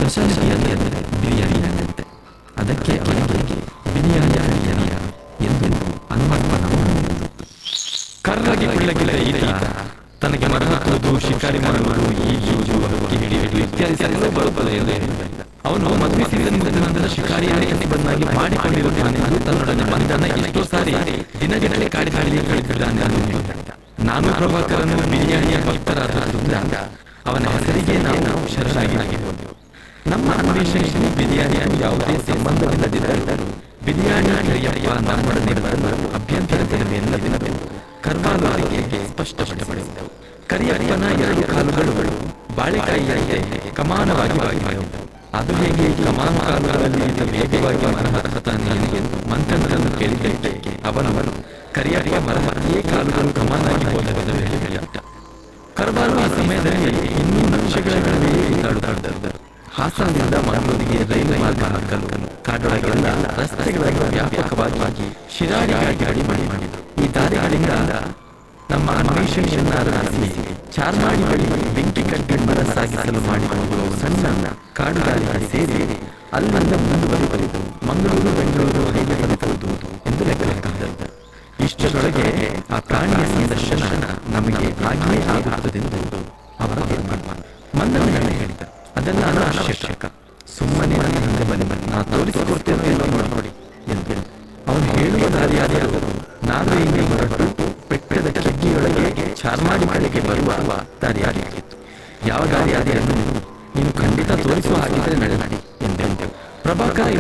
speciality ಅಂದರೆ ಬಿರಿಯಾನಿ ಅಂತೆ ಅದಕ್ಕೆ ಅವರಿಗೆ ಬಿರಿಯಾನಿ ಬಿರಿಯಾನಿ ಎಂದು ಅನುಮಾನ ಮಾಡುವುದು ಕರ್ರಾಗಿ ಬೆಳಗಿನ ಈತ ತನಗೆ ಮರ ಹತ್ತುವುದು ಶಿಕಾರಿ ಮಾಡುವುದು ಈಜುವುದು ಹಕ್ಕಿ ಹಿಡಿಯುವುದು ಇತ್ಯಾದಿ ಸಕಲ ಬರುತ್ತದೆ ಎಂದು ಹೇಳಿದ ಅವನು ಮದುವೆ ಸೀಸನ್ ಮುಗಿದ ನಂತರ ಶಿಕಾರಿಯಾಗಿ ಬಂದಾಗಿ ಮಾಡಿಕೊಂಡಿರುತ್ತಾನೆಂದು ತನ್ನೊಡನೆ ಬಂಧನ ಎಷ್ಟೋ ಸಾರಿ ದಿನಗಟ್ಟಲೆ ಕಾಡಿ ಕಾಡಿಗೆ ಕಳಿಸಿದ್ದಾನೆ ಎಂದು ಹೇಳಿದ ನಾನು ಪ್ರಭಾಕರನು ಬಿರಿಯಾನಿಯ ಭಕ್ತರಾದ್ದರಿಂದ ಅವನ ಹೆಸರಿಗೆ ನಾವು ಶರಣಾಗಿರುವುದು ನಮ್ಮ ಅನ್ವೇಷಣೆಗೆ ಬಿರಿಯಾನಿಯನ್ನು ಯಾವುದೇ ಸಂಬಂಧವಿಲ್ಲದಿದ್ದರೂ ಬಿರಿಯಾನಿ ಕರಿಯಪ್ಪ ನಮ್ಮೊಡನೆ ಬರಲು ಅಭ್ಯಂತರವಿದೆ ಎನ್ನಬೇಕು ಕರ್ವಾಲು ಅವರಿಗೆ ಸ್ಪಷ್ಟಪಡಿಸಿದವು ಕರಿಯಪ್ಪನ ಎರಡು ಕಾಲುಗಳು ಬಾಳೆಕಾಯಿಯಂತೆ ಕಮಾನವಾಗಿ ಬಾಗಿದ್ದವು ಅದು ಹೇಗೆ ಕಮಾನ ಕಾಲುಗಳಲ್ಲಿ ಈತ ವೇಗವಾಗಿ ಮರ ಹತ್ತಾನೆ ಎಂದು ಮಂತ್ರಗಳನ್ನು ಕೇಳಿದ್ದಕ್ಕೆ ಅವನವನು ಕರಿಯಪ್ಪ ಮರ ಹತ್ತಿಯೇ ಕಾಲುಗಳು ಕಮಾನಾಗಿ ಹೋದವೆಂದು ಹೇಳಿಬಿಟ್ಟ ಕರ್ವಾಲು ಆ ಸಮಯದಲ್ಲಿ ಇನ್ನೂ ನಕ್ಷೆಗಳಲ್ಲಿ ಸುತ್ತಾಡುತ್ತಿದ್ದರು ಹಾಸನದಿಂದ ಮಂಗಳೂರಿಗೆ ರೈಲು ಮಾರ್ಗ ಹಾಕಲು ಕಾಡೊಳಗೆಲ್ಲ ರಸ್ತೆಗಳನ್ನು ವ್ಯಾಪಕವಾಗಿ ಶಿರಾಡಿ ಗಾಡಿ ಮಾಡಿ ಮಾಡಿದರು ಈ ದಾರಿಗಳಿಂದ ನಮ್ಮ ಅನ್ವೇಷಣೆಯನ್ನ ಆರಂಭಿಸಿ ಚಾರ್ಮಾಡಿ ಬಳಿ ಬೆಂಕಿ ಕಟ್ಟಿ ಮರ ಸಾಗಿಸಲು ಮಾಡಿಕೊಂಡು ಸಣ್ಣ ಕಾಡು ದಾರಿ ಸೇರಿ ಅಲ್ಲಿಂದ ಮುಂದುವರಿದು ಮಂಗಳೂರು ಬೆಂಗಳೂರು ಹೈವೇ ತಲುಪುವುದು ಎಂದು ಲೆಕ್ಕ ಹಾಕಿದ್ದರು ಇಷ್ಟರೊಳಗೆ ಆ ಪ್ರಾಣಿಯ ಸಂದರ್ಶನ ನಮಗೆ ಹಾಗೆಯೇ ಆಗುತ್ತದೆಂದು ಅವರು ಮಂದನ ಹೇಳಿದ ಅದೆಲ್ಲ ಅನಾವಶ್ಯಕ ಸುಮ್ಮನೆ ನನ್ನ ಹಿಂದೆ ಬನ್ನಿ ಬನ್ನಿ ನಾ ತೋರಿಸಿಕೊಡ್ತೇನೆ ಎಲ್ಲ ನೋಡಿ ನೋಡಿ ಎಂದು ಅವನು ಹೇಳುವ ದಾರಿಯಾದರೂ ನಾನು ಇಲ್ಲಿ ಹೊರಟು ಬೆಟ್ಟದ ಕಿಗ್ಗಿಯೊಳಗೆ ಚಾರ್ಮಾಡಿ ಮಳೆಗೆ ಬರುವ ದಾರಿಯಾಗಿತ್ತು ಯಾವ ದಾರಿಯಾದಿಯನ್ನು ನೀನು ಖಂಡಿತ ತೋರಿಸುವ ಹಾಗಿದ್ರೆ ನಡೆದಾಡಿ ಎಂದೆಂದೆವು ಪ್ರಭಾಕರ